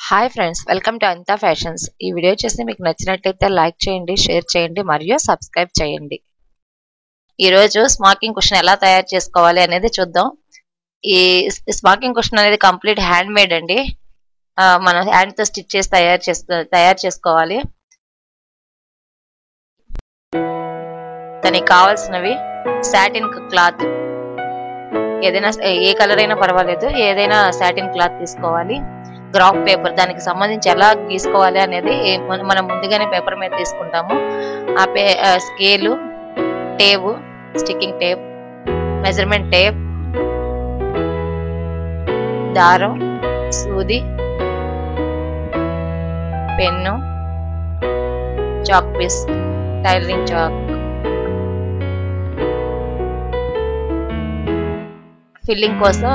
hi friends welcome to అంతా fashions ఈ video చూసి మీకు నచ్చినట్లయితే లైక్ చేయండి షేర్ చేయండి మరియు సబ్స్క్రైబ్ చేయండి ఈరోజు స్మాకింగ్ కుషన్ ఎలా తయారు చేసుకోవాలి అనేది చూద్దాం ఈ స్మాకింగ్ కుషన్ అనేది కంప్లీట్ హ్యాండ్ మేడ్ అండి ఆ, మనం హ్యాండ్ తో స్టిచ్ చేసి తయారు చేసు తయారు చేసుకోవాలి దానికి కావాల్సినవి సాటిన్ క్లాత్ ఏదైనా ఏ కలర్ అయినా పర్వాలేదు ఏదైనా సాటిన్ క్లాత్ తీసుకోవాలి గ్రాఫ్ పేపర్ దానికి సంబంధించి ఎలా గీసుకోవాలి అనేది మన- మనం ముందుగానే పేపర్ మీద తీసుకుంటాము ఆ పే scale tape sticking tape measurement tape దారం సూది pen chalk piece tailoring chalk filling కోసం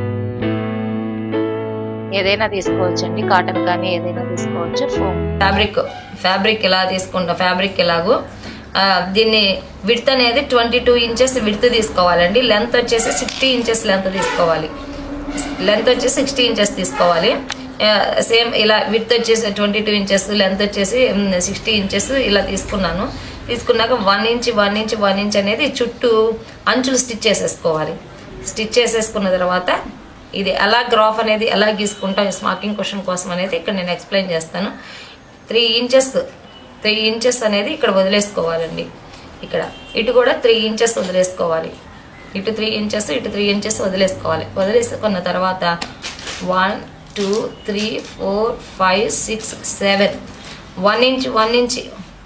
ఏదైనా తీసుకోవచ్చండి కాటన్ కానీ ఏదైనా తీసుకోవచ్చు ఫోమ్ ఫ్యాబ్రిక్ ఫ్యాబ్రిక్ ఎలా తీసుకుంటాం ఫ్యాబ్రిక్ ఎలాగో ఆ, దీన్ని విడ్త్ అనేది ట్వంటీ టూ ఇంచెస్ విడ్త్ తీసుకోవాలండి లెంత్ వచ్చేసి సిక్స్టీ ఇంచెస్ లెంత్ తీసుకోవాలి లెంత్ వచ్చేసి సిక్స్టీ ఇంచెస్ తీసుకోవాలి సేమ్ ఇలా విడ్త్ వచ్చేసి ట్వంటీ టూ ఇంచెస్ లెంత్ వచ్చేసి సిక్స్టీ ఇంచెస్ ఇలా తీసుకున్నాను తీసుకున్నాక one inch one inch one inch అనేది చుట్టూ అంచులు స్టిచ్ చేసేసుకోవాలి స్టిచ్ చేసేసుకున్న తర్వాత ఇది ఎలా గ్రాఫ్ అనేది ఎలా గీసుకుంటాం స్మాకింగ్ క్వశ్చన్ కోసం అనేది ఇక్కడ నేను ఎక్స్ప్లెయిన్ చేస్తాను త్రీ ఇంచెస్ త్రీ ఇంచెస్ అనేది ఇక్కడ వదిలేసుకోవాలండి ఇక్కడ ఇటు కూడా త్రీ ఇంచెస్ వదిలేసుకోవాలి ఇటు త్రీ ఇంచెస్ ఇటు త్రీ ఇంచెస్ వదిలేసుకోవాలి వదిలేసుకున్న తర్వాత one two three four five six seven one inch one inch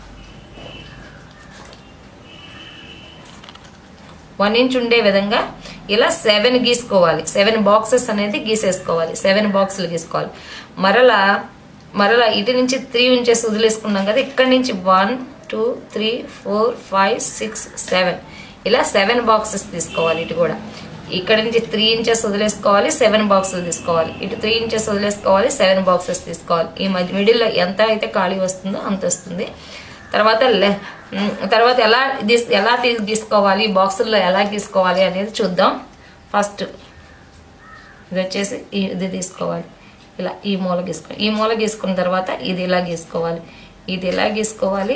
one inch ఉండే విధంగా ఇలా సెవెన్ గీసుకోవాలి సెవెన్ బాక్సెస్ అనేది గీసేసుకోవాలి సెవెన్ బాక్సులు గీసుకోవాలి మరలా మరలా ఇటు నుంచి త్రీ ఇంచెస్ వదిలేసుకున్నాం కదా ఇక్కడ నుంచి one two three four five six seven ఇలా సెవెన్ బాక్సెస్ తీసుకోవాలి ఇటు కూడా ఇక్కడ నుంచి త్రీ ఇంచెస్ వదిలేసుకోవాలి సెవెన్ బాక్సులు తీసుకోవాలి ఇటు త్రీ ఇంచెస్ వదిలేసుకోవాలి సెవెన్ బాక్సెస్ తీసుకోవాలి ఈ మధ్య మిడిల్లో ఎంత అయితే ఖాళీ వస్తుందో అంత వస్తుంది తర్వాత లె- ఉమ్, తర్వాత ఎలా తీస్ ఎలా తీ- తీసుకోవాలి బాక్సుల్లో ఎలా తీసుకోవాలి అనేది చూద్దాం ఫస్ట్ ఇది వచ్చేసి ఈ- ఇది తీసుకోవాలి ఇలా ఈ మూల గీసుకోవాలి ఈ మూల గీసుకున్న తర్వాత ఇది ఇలా గీసుకోవాలి ఇది ఎలా గీసుకోవాలి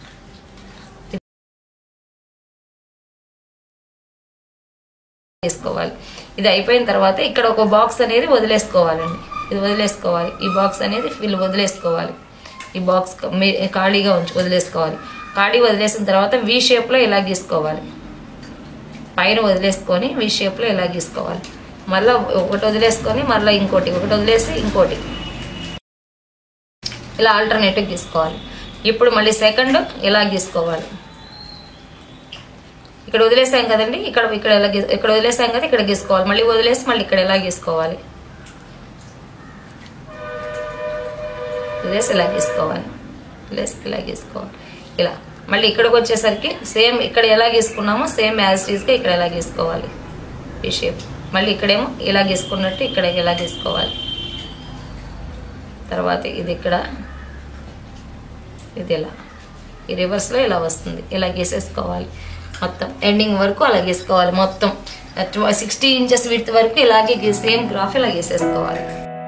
తీసుకోవాలి ఇది అయిపోయిన తర్వాత ఇక్కడ ఒక బాక్స్ అనేది వదిలేసుకోవాలండి ఇది వదిలేసుకోవాలి ఈ బాక్స్ అనేది ఫిల్ వదిలేసుకోవాలి ఈ బాక్స్ క- మీ- ఖాళీగా ఉంచి వదిలేసుకోవాలి ఖాళీ వదిలేసిన తర్వాత వి షేప్లో ఇలా గీసుకోవాలి పైన వదిలేసుకొని వి షేప్లో ఇలా గీసుకోవాలి మళ్ళీ ఒకటి వదిలేసుకొని మళ్ళీ ఇంకోటి ఒకటి వదిలేసి ఇంకోటి ఇలా ఆల్టర్నేటివ్ గీసుకోవాలి ఇప్పుడు మళ్ళీ సెకండ్ ఇలా గీసుకోవాలి ఇక్కడ వదిలేసాం కదండి ఇక్కడ ఇక్కడ ఎలా గీస్- ఇక్కడ వదిలేసాం కదా ఇక్కడ గీసుకోవాలి మళ్ళీ వదిలేసి మళ్ళీ ఇక్కడ ఎలా గీసుకోవాలి వదిలేసి ఇలా గీసుకోవాలి వదిలేసి ఇలా గీసుకోవాలి ఇలా మళ్ళీ ఇక్కడికి వచ్చేసరికి సేమ్ ఇక్కడ ఎలా గీసుకున్నామో సేమ్ యాజ్ గా ఇక్కడ ఎలా గీసుకోవాలి ఈ షేప్ మళ్ళీ ఇక్కడేమో ఇలా గీసుకున్నట్టు ఇక్కడ ఎలా గీసుకోవాలి తర్వాత ఇది ఇక్కడ ఇది ఇలా ఈ రివర్స్లో ఇలా వస్తుంది ఇలా గీసేసుకోవాలి మొత్తం ఎండింగ్ వరకు అలా గీసుకోవాలి మొత్తం సిక్స్టీ ఇంచెస్ విత్ వరకు ఇలాగే సేమ్ గ్రాఫ్ ఇలా గీసేసుకోవాలి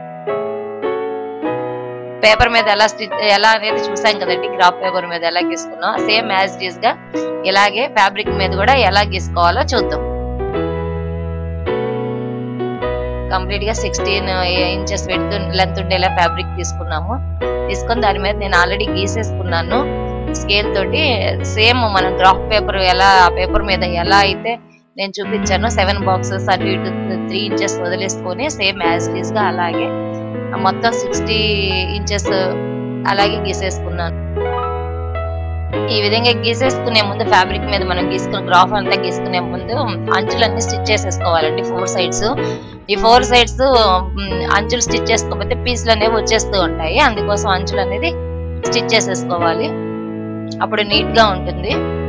పేపర్ మీద ఎలా స్టిచ్ ఎలా అనేది చూసాం కదండి గ్రాఫ్ పేపర్ మీద ఎలా గీసుకున్నాం సేమ్ యాజ్ డీస్ గా ఇలాగే ఫ్యాబ్రిక్ మీద కూడా ఎలా గీసుకోవాలో చూద్దాం కంప్లీట్ గా సిక్స్టీన్ ఇంచెస్ విడ్త్ లెంత్ ఉండేలా ఫ్యాబ్రిక్ తీసుకున్నాము తీసుకొని దాని మీద నేను ఆల్రెడీ గీసేసుకున్నాను స్కేల్ తోటి సేమ్ మనం గ్రాఫ్ పేపర్ ఎలా ఆ పేపర్ మీద ఎలా అయితే నేను చూపించాను సెవెన్ బాక్సెస్ అటు ఇటు త్రీ ఇంచెస్ వదిలేసుకొని సేమ్ యాజ్ డీస్ గా అలాగే ఆ మొత్తం సిక్స్టీ ఇంచెస్ అలాగే గీసేసుకున్నాను ఈ విధంగా గీసేసుకునే ముందు ఫ్యాబ్రిక్ మీద మనం గీసుకున్న గ్రాఫ్ అంతా గీసుకునే ముందు అంచులన్నీ స్టిచ్ చేసేసుకోవాలండి ఫోర్ సైడ్స్ ఈ ఫోర్ సైడ్స్ అంచులు స్టిచ్ చేసుకోకపోతే పీసులు అనేవి వచ్చేస్తూ ఉంటాయి అందుకోసం అంచులు అనేది స్టిచ్ చేసేసుకోవాలి అప్పుడు నీట్ గా ఉంటుంది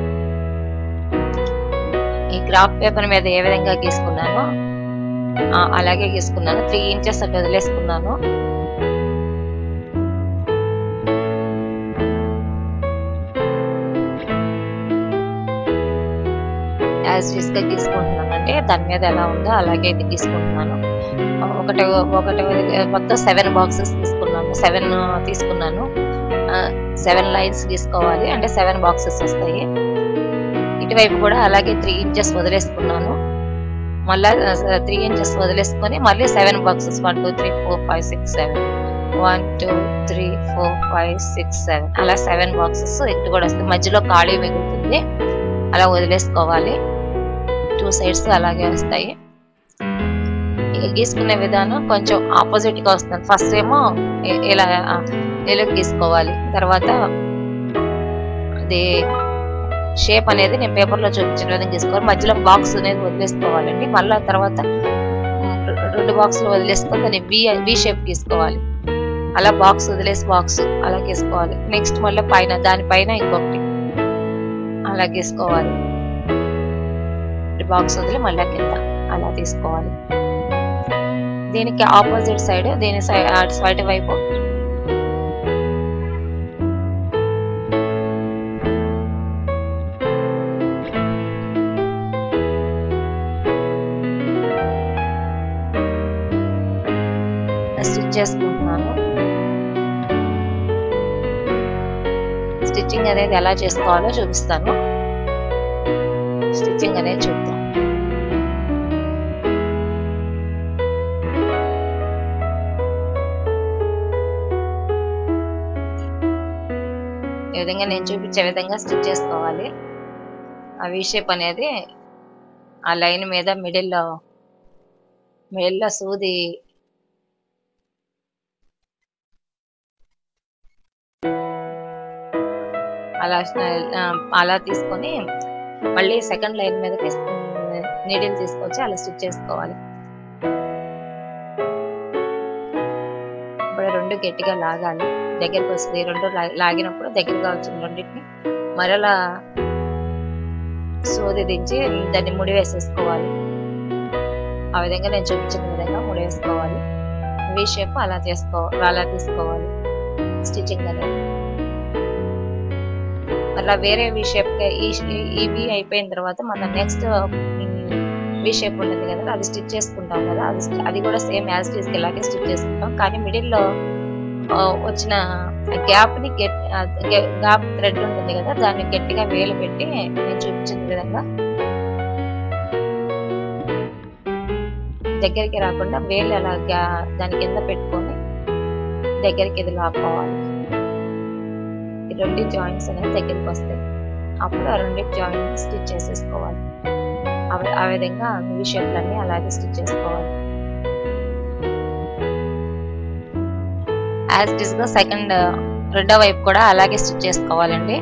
ఈ గ్రాఫ్ పేపర్ మీద ఏ విధంగా గీసుకున్నానో ఆ, అలాగే గీసుకున్నాను త్రీ ఇంచెస్ అట్లా వదిలేసుకున్నాను యాజ్ గా గీసుకుంటున్నాను అంటే దాని మీద ఎలా ఉందో అలాగే ఇది గీసుకుంటున్నాను ఒకటి ఒకటి మొత్తం సెవెన్ బాక్సెస్ తీసుకున్నాను సెవెన్ తీసుకున్నాను సెవెన్ లైన్స్ గీసుకోవాలి అంటే సెవెన్ బాక్సెస్ వస్తాయి ఇటువైపు కూడా అలాగే త్రీ ఇంచెస్ వదిలేసుకున్నాను మళ్ళా త్రీ ఇంచెస్ వదిలేసుకొని మళ్ళీ seven boxes one two three four five six seven one two three four five six seven అలా సెవెన్ బాక్సెస్ ఇటు కూడా వస్తాయి మధ్యలో ఖాళీ మిగులుతుంది అలా వదిలేసుకోవాలి టూ సైడ్స్ అలాగే వస్తాయి ఇక గీసుకునే విధానం కొంచెం ఆపోజిట్ గా వస్తుంది ఫస్ట్ ఏమో ఇ- ఇలా నిలుగు గీసుకోవాలి తర్వాత అది షేప్ అనేది నేను పేపర్ లో చూపించిన విధంగా గీసుకోవాలి మధ్యలో బాక్స్ అనేది వదిలేసుకోవాలండి మళ్ళీ తర్వాత ఉమ్, రెండు బాక్సులు వదిలేసుకొని దాన్ని వి వి షేప్ గీసుకోవాలి అలా బాక్స్ వదిలేసి బాక్స్ అలా గీసుకోవాలి నెక్స్ట్ మళ్ళీ పైన దానిపైన ఇంకొకటి అలా గీసుకోవాలి బాక్స్ వదిలి మళ్ళీ కింద అలా తీసుకోవాలి దీనికి ఆపోజిట్ సైడ్ దీని సైడ్ అటు సైడ్ వైపు స్టిచ్ చేసుకుంటున్నాను స్టిచ్చింగ్ అనేది ఎలా చేసుకోవాలో చూపిస్తాను స్టిచ్చింగ్ అనేది చూద్దాం ఈ విధంగా నేను చూపించే విధంగా స్టిచ్ చేసుకోవాలి ఆ వి షేప్ అనేది ఆ లైన్ మీద మిడిల్లో మిడిల్లో సూది అలా ఆ, అలా తీసుకొని మళ్ళీ సెకండ్ లైన్ మీద నీడిల్ తీసుకొచ్చి అలా స్టిచ్ చేసుకోవాలి ఇప్పుడు రెండు గట్టిగా లాగాలి దగ్గరికి వస్తుంది రెండు లా- లాగినప్పుడు దగ్గరగా వచ్చింది రెండింటిని మరలా సోది దించి దాన్ని ముడి వేసేసుకోవాలి ఆ విధంగా నేను చూపించిన విధంగా ముడి వేసుకోవాలి వి షేప్ అలా చేసుకో అలా తీసుకోవాలి స్టిచ్చింగ్ అనేది మళ్ళీ వేరే వి షేప్ ఈ ఈ వి అయిపోయిన తర్వాత మన నెక్స్ట్ వి షేప్ ఉంటుంది కదా అది స్టిచ్ చేసుకుంటాం కదా అది sti- అది కూడా సేమ్ యాజ్ టీస్ ఇలాగే స్టిచ్ చేసుకుంటాం కానీ మిడిల్ లో ఆ, వచ్చిన గ్యాప్ ని గ్యాప్ థ్రెడ్ ఉంటుంది కదా దాన్ని గట్టిగా వేలు పెట్టి నేను చూపించిన విధంగా దగ్గరికి రాకుండా వేలు అలా గా- దాని కింద పెట్టుకొని దగ్గరికి ఇది లాక్కోవాలి ఈ రెండు జాయింట్స్ అనేది దగ్గరికి వస్తాయి అప్పుడు ఆ రెండు జాయింట్ స్టిచ్ చేసేసుకోవాలి ఆ వి- ఆ విధంగా వి షేప్లన్నీ అలాగే స్టిచ్ చేసుకోవాలి యాజ్ ఇట్ గా సెకండ్ రెండో వైపు కూడా అలాగే స్టిచ్ చేసుకోవాలండి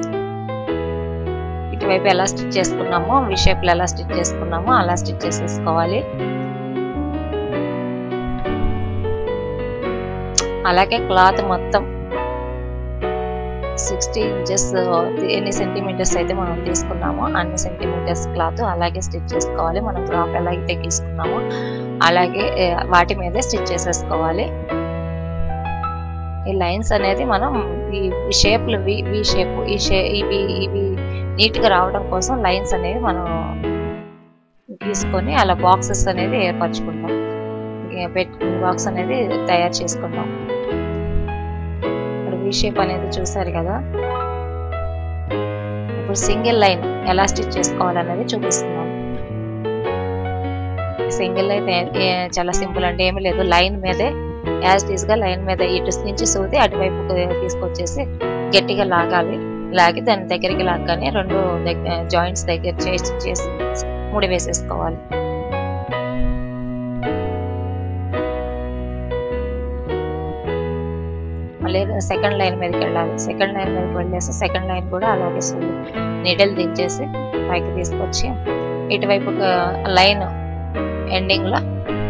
ఇటువైపు ఎలా స్టిచ్ చేసుకున్నామో వి షేప్లో ఎలా స్టిచ్ చేసుకున్నామో అలా స్టిచ్ చేసేసుకోవాలి అలాగే క్లాత్ మొత్తం సిక్స్టీ ఇంచెస్ ఎన్ని సెంటీమీటర్స్ అయితే మనం తీసుకున్నామో అన్ని సెంటీమీటర్స్ క్లాత్ అలాగే స్టిచ్ చేసుకోవాలి మనం క్లాత్ ఎలా అయితే తీసుకున్నామో అలాగే ఏ, వాటి మీదే స్టిచ్ చేసేసుకోవాలి ఈ లైన్స్ అనేది మనం ఈ షేప్లు వి వి షేప్ ఈ షే ఇవి ఇవి నీట్ గా రావడం కోసం లైన్స్ అనేవి మనం తీసుకొని అలా బాక్సెస్ అనేది ఏర్పరచుకుంటాం పెట్టుకున్న బాక్స్ అనేది తయారు చేసుకుంటాం ఇప్పుడు వి షేప్ అనేది చూసారు కదా ఇప్పుడు సింగిల్ లైన్ ఎలా స్టిచ్ చేసుకోవాలనేది చూపిస్తున్నాను సింగిల్ లైన్ ఏ- చాలా సింపుల్ అంటే ఏమీ లేదు లైన్ మీదే యాజ్ టీస్ గా లైన్ మీద ఇటు నుంచి సూది అటువైపు తీసుకొచ్చేసి గట్టిగా లాగాలి లాగి దాని దగ్గరికి లాగానే రెండు జాయింట్స్ దగ్గర చేసి చేసి ముడి వేసేసుకోవాలి మళ్ళీ సెకండ్ లైన్ మీదకి వెళ్ళాలి సెకండ్ లైన్ మీదకి వెళ్ళేసి సెకండ్ లైన్ కూడా అలాగే సూది నీడల్ దించేసి పైకి తీసుకొచ్చి ఇటువైపు లైన్ ఎండింగ్ లో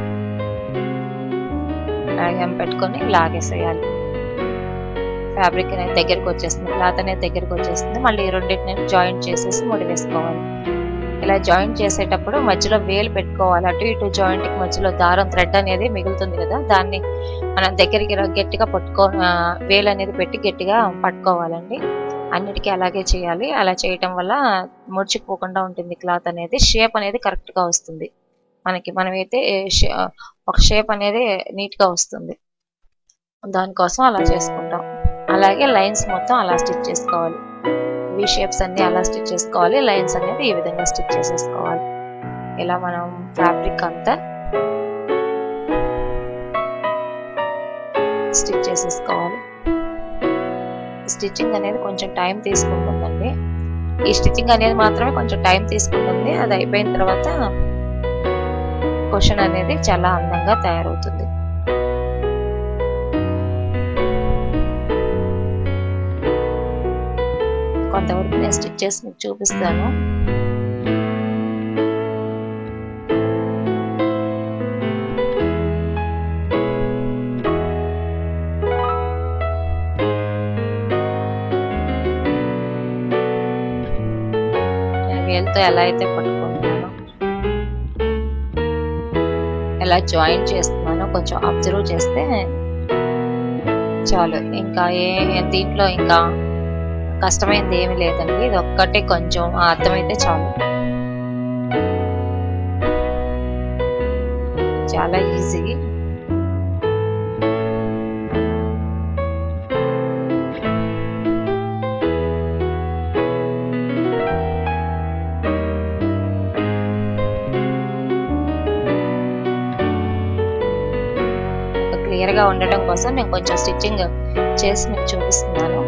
లాగం పెట్టుకొని లాగేసేయాలి ఫ్యాబ్రిక్ అనేది దగ్గరికి వచ్చేస్తుంది క్లాత్ అనేది దగ్గరికి వచ్చేస్తుంది మళ్ళీ ఈ రెండింటిని జాయింట్ చేసేసి ముడి వేసుకోవాలి ఇలా జాయింట్ చేసేటప్పుడు మధ్యలో వేలు పెట్టుకోవాలి అటు ఇటు జాయింట్ కి మధ్యలో దారం థ్రెడ్ అనేది మిగులుతుంది కదా దాన్ని మనం దగ్గరికి రా- గట్టిగా పట్టుకో ఆ, వేలు అనేది పెట్టి గట్టిగా పట్టుకోవాలండి అన్నిటికీ అలాగే చేయాలి అలా చేయటం వల్ల ముడిచిపోకుండా ఉంటుంది క్లాత్ అనేది షేప్ అనేది కరెక్ట్గా వస్తుంది మనకి మనమైతే షే- ఒక షేప్ అనేది నీట్గా వస్తుంది దానికోసం అలా చేసుకుంటాం అలాగే లైన్స్ మొత్తం అలా స్టిచ్ చేసుకోవాలి వి షేప్స్ అన్ని అలా స్టిచ్ చేసుకోవాలి లైన్స్ అనేది ఈ విధంగా స్టిచ్ చేసేసుకోవాలి ఇలా మనం ఫ్యాబ్రిక్ అంతా స్టిచ్ చేసేసుకోవాలి స్టిచ్చింగ్ అనేది కొంచెం టైం తీసుకుంటుందండి ఈ స్టిచ్చింగ్ అనేది మాత్రమే కొంచెం టైం తీసుకుంటుంది అది అయిపోయిన తర్వాత క్వశ్చన్ అనేది చాలా అందంగా తయారవుతుంది కొంతవరకు నేను స్టిచ్ చేసి మీకు చూపిస్తాను నేను వేలుతో ఎలా అయితే పట్టుకుంటున్నానో ఎలా జాయిన్ చేస్తున్నానో కొంచెం అబ్జర్వ్ చేస్తే చాలు ఇంకా ఏ దీంట్లో ఇంకా కష్టమైంది ఏమీ లేదండి ఇది ఒక్కటే కొంచెం అర్థమైతే చాలు చాలా ఈజీ క్లియర్ గా ఉండటం కోసం నేను కొంచెం స్టిచ్చింగ్ చేసి మీకు చూపిస్తున్నాను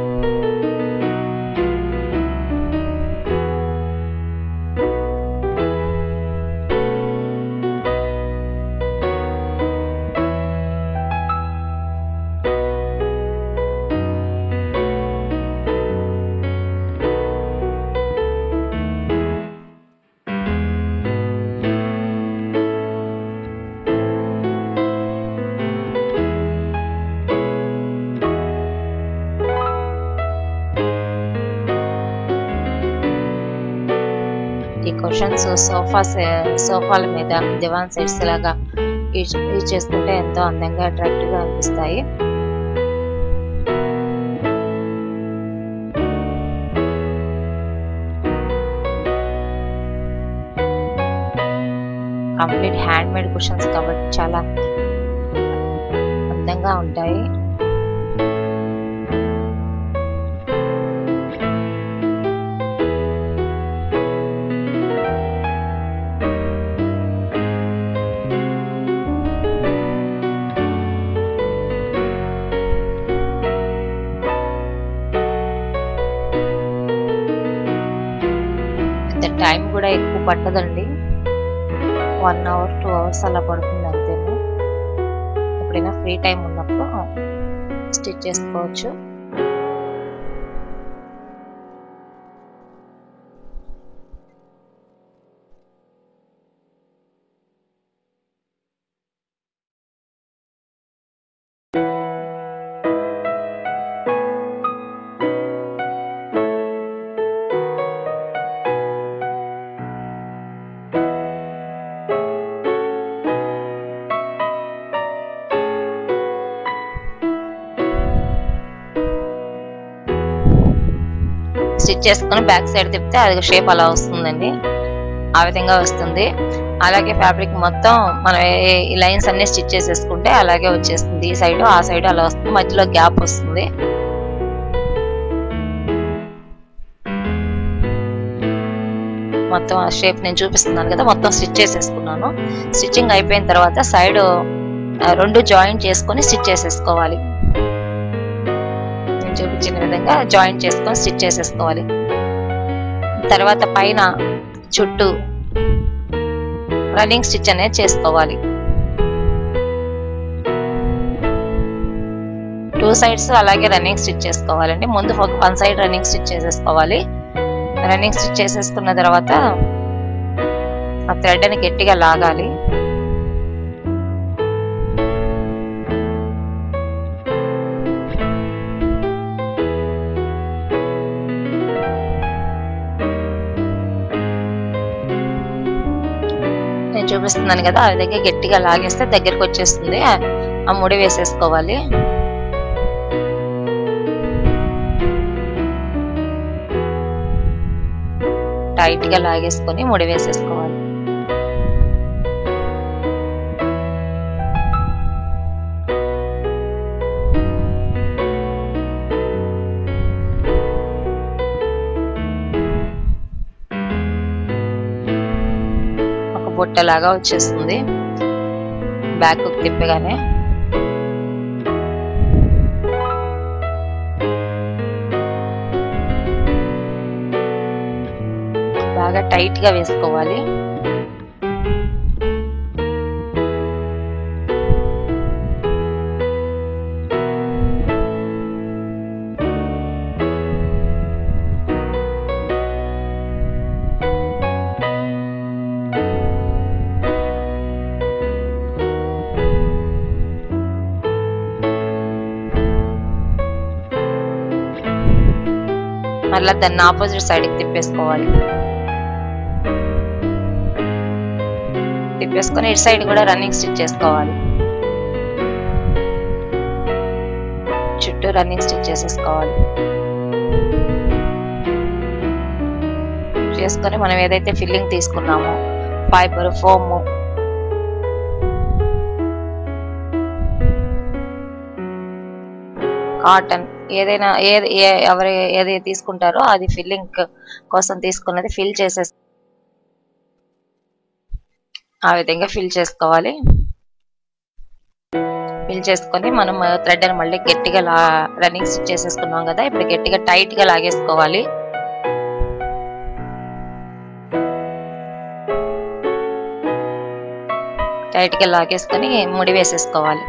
ఈ క్వశ్చన్స్ సోఫా సోఫాల మీద దివాన్ సెట్స్ లాగా యూజ్ యూజ్ చేసుకుంటే ఎంతో అందంగా అట్రాక్టివ్ గా అనిపిస్తాయి కంప్లీట్ హ్యాండ్ మేడ్ కుషన్స్ కాబట్టి చాలా అందంగా ఉంటాయి ఇంత టైం కూడా ఎక్కువ పట్టదండి వన్ అవర్ టూ అవర్స్ అలా పడుతుంది అంతేను ఎప్పుడైనా ఫ్రీ టైం ఉన్నప్పుడు స్టిచ్ చేసుకోవచ్చు స్టిచ్ చేసుకొని బ్యాక్ సైడ్ తిప్పితే అది షేప్ అలా వస్తుందండి ఆ విధంగా వస్తుంది అలాగే ఫ్యాబ్రిక్ మొత్తం మనం ఏ- ఈ లైన్స్ అన్ని స్టిచ్ చేసేసుకుంటే అలాగే వచ్చేస్తుంది ఈ సైడ్ ఆ సైడ్ అలా వస్తుంది మధ్యలో గ్యాప్ వస్తుంది మొత్తం ఆ షేప్ నేను చూపిస్తున్నాను కదా మొత్తం స్టిచ్ చేసేసుకున్నాను స్టిచ్చింగ్ అయిపోయిన తర్వాత సైడ్ రెండు జాయింట్ చేసుకొని స్టిచ్ చేసేసుకోవాలి నేను చూపించిన విధంగా జాయింట్ చేసుకొని స్టిచ్ చేసేసుకోవాలి తర్వాత పైన చుట్టూ రన్నింగ్ స్టిచ్ అనేది చేసుకోవాలి టూ సైడ్స్ అలాగే రన్నింగ్ స్టిచ్ చేసుకోవాలండి ముందు వన్ సైడ్ రన్నింగ్ స్టిచ్ చేసేసుకోవాలి రన్నింగ్ స్టిచ్ చేసేసుకున్న తర్వాత ఆ థ్రెడ్ అని గట్టిగా లాగాలి నేను చూపిస్తున్నాను కదా ఆ విధంగా గట్టిగా లాగేస్తే దగ్గరికి వచ్చేస్తుంది ఆ- ఆ ముడి వేసేసుకోవాలి టైట్ గా లాగేసుకొని ముడి వేసేసుకోవాలి ఒక బుట్టలాగా వచ్చేస్తుంది బ్యాక్ తిప్పగానే బాగా టైట్ గా వేసుకోవాలి మళ్ళీ దాన్ని ఆపోజిట్ సైడ్కి తిప్పేసుకోవాలి తిప్పేసుకొని ఇటు సైడ్ కూడా రన్నింగ్ స్టిచ్ చేసుకోవాలి చుట్టూ రన్నింగ్ స్టిచ్ చేసేసుకోవాలి చేసుకొని మనం ఏదైతే ఫిల్లింగ్ తీసుకున్నామో ఫైబర్ ఫోమ్ కాటన్ ఏదైనా ఏది ఏ- ఎవరు ఏది తీసుకుంటారో అది ఫిల్లింగ్ కోసం తీసుకున్నది ఫిల్ చేసేసి ఆ విధంగా ఫిల్ చేసుకోవాలి ఫిల్ చేసుకొని మనం థ్రెడ్ అని మళ్ళీ గట్టిగా లా రన్నింగ్ స్టిచ్ చేసేసుకున్నాం కదా ఇప్పుడు గట్టిగా టైట్ గా లాగేసుకోవాలి టైట్ గా లాగేసుకొని ముడి వేసేసుకోవాలి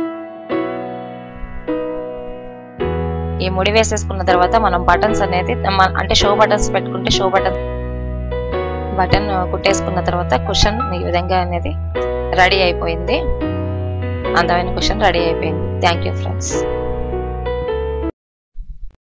ఈ ముడి వేసేసుకున్న తర్వాత మనం బటన్స్ అనేది మ- అంటే షో బటన్స్ పెట్టుకుంటే షో బటన్ బటన్ కుట్టేసుకున్న తర్వాత కుషన్ ఈ విధంగా అనేది రెడీ అయిపోయింది అందమైన కుషన్ రెడీ అయిపోయింది థ్యాంక్ యూ ఫ్రెండ్స్